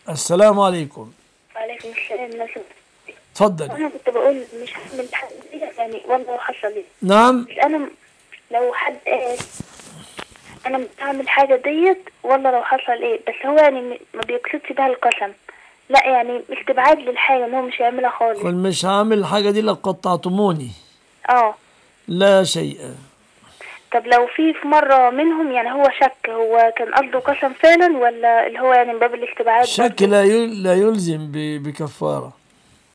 السلام عليكم وعليكم السلام لو سمحت تفضل انا كنت بقول مش هعمل الحاجه دي يعني والله حصل لي نعم بس انا م- لو حد قال انا مش هعمل حاجه ديت والله لو حصل ايه بس هو يعني م- ما بيقصدش بها القسم لا يعني استبعاد للحاجه ان هو مش هيعملها خالص قل مش هعمل الحاجة دي لو قطعتموني اه لا شيء طب لو في في مره منهم يعني هو شك هو كان قصده قسم فعلا ولا اللي هو يعني من باب الاستبعاد شك لا يل- لا يلزم ب- بكفارة